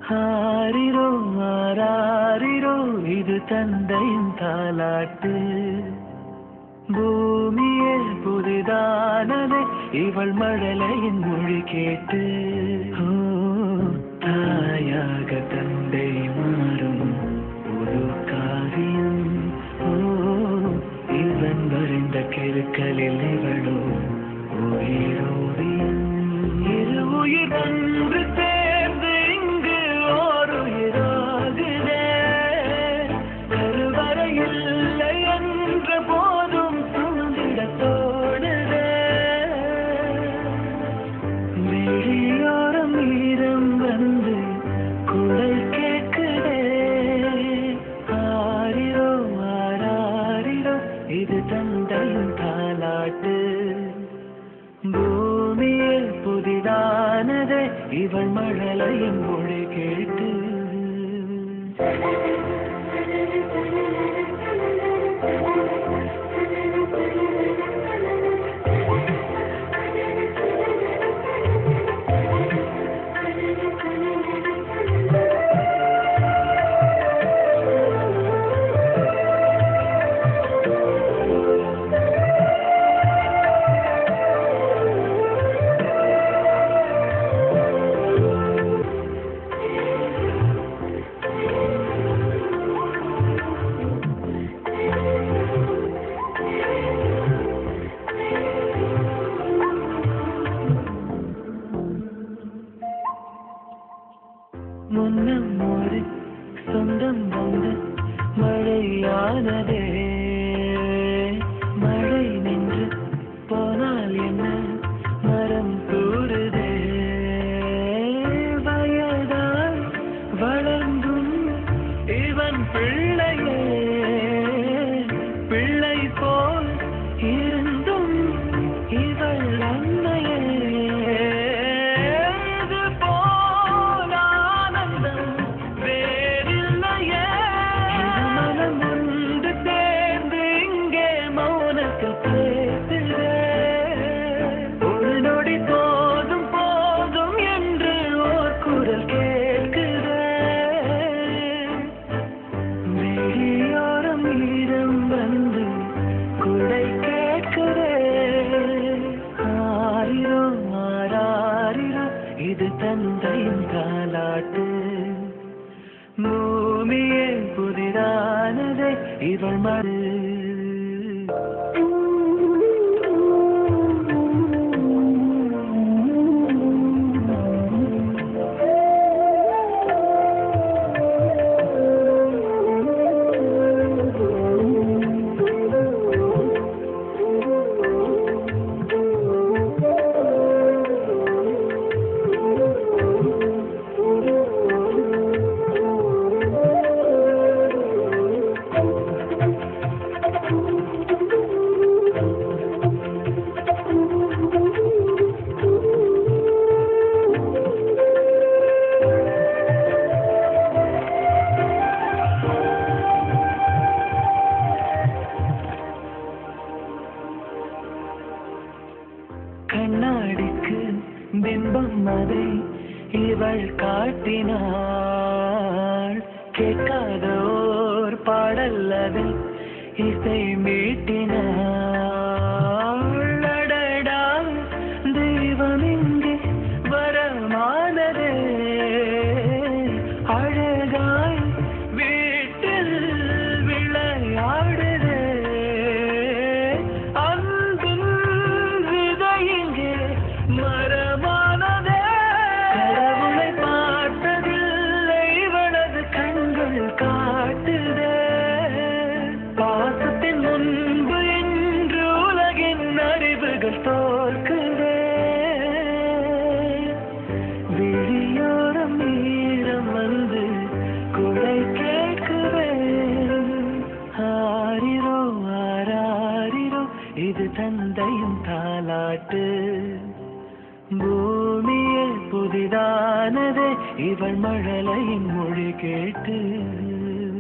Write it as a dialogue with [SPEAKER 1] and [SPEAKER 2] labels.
[SPEAKER 1] ஆரிரோ ஆராரிரோ இது தந்தையின் தாலாட்டு பூமியே புதிதானதே இவள் மழலையின் மொழி கேட்டு ஓ தாயாக தந்தை மாறும் ஒரு காவியம் ஓ இவன் வரைந்த கெருக்களில் இவளோ உயிரோவியம் இரு உயிர் ஒன்று சேர்ந்து இங்கு ஓர் உயிராகுதே கருவறை இல்லை என்ற போதும் சுமந்திட தோடுதே வெளியோரம் ஈரம் வந்து குடை கேட்குதே ஆரிரோ ஆராரிரோ இது தந்தையின் தாலாட்டு பூமியில் புதிதானதே இவள் மழலையின் மொழி கேட்டு முன்னம் ஒரு சொந்தம் வந்து மழையானதே மழை நின்று போனால் என்ன மரம் கூறுதே வயதால் வளர்ந்தும் இவன் பிள்ளையே பிள்ளை போல் இருந்தும் இவள் அன்னையே இது போல் ஆனந்தம் வேறில்லையே இது மனம் ஒன்று சேர்ந்து இங்கே மௌனத்தில் பேசுதே ஒரு நொடி போதும் போதும் என்று ஓர் குரல் கேட்குதே வெளியோரம் ஈரம் வந்து குடை கேட்கிறே ஆரிரோ ஆராரிரோ இது தந்தையின் தாலாட்டு பூமியே புதிதானதே இவள் மறு கண்ணாடிக்கு பிம்பம் அதை இவள் காட்டினாள் கேட்காத ஓர் பாடல் அதில் இசை மீட்டினாள் அடடா தெய்வம் இங்கே வரமானதே அழகாய் வீட்டில் விளையாடுதே அன்பின் விதை இங்கே மரமானதே கடவுளை பார்த்ததில்லை இவளது கண்கள் காட்டுதே பாசத்தின் முன்பு என்று உலகின் அறிவுகள் தோற்குதே விழியோரம் ஈரம் வந்து குடை கேட்குதே ஆரிரோ ஆராரிரோ இது தந்தையும் தாலாட்டு பூமியே புதிதானதே இவள் மழலையின் மொழி கேட்டு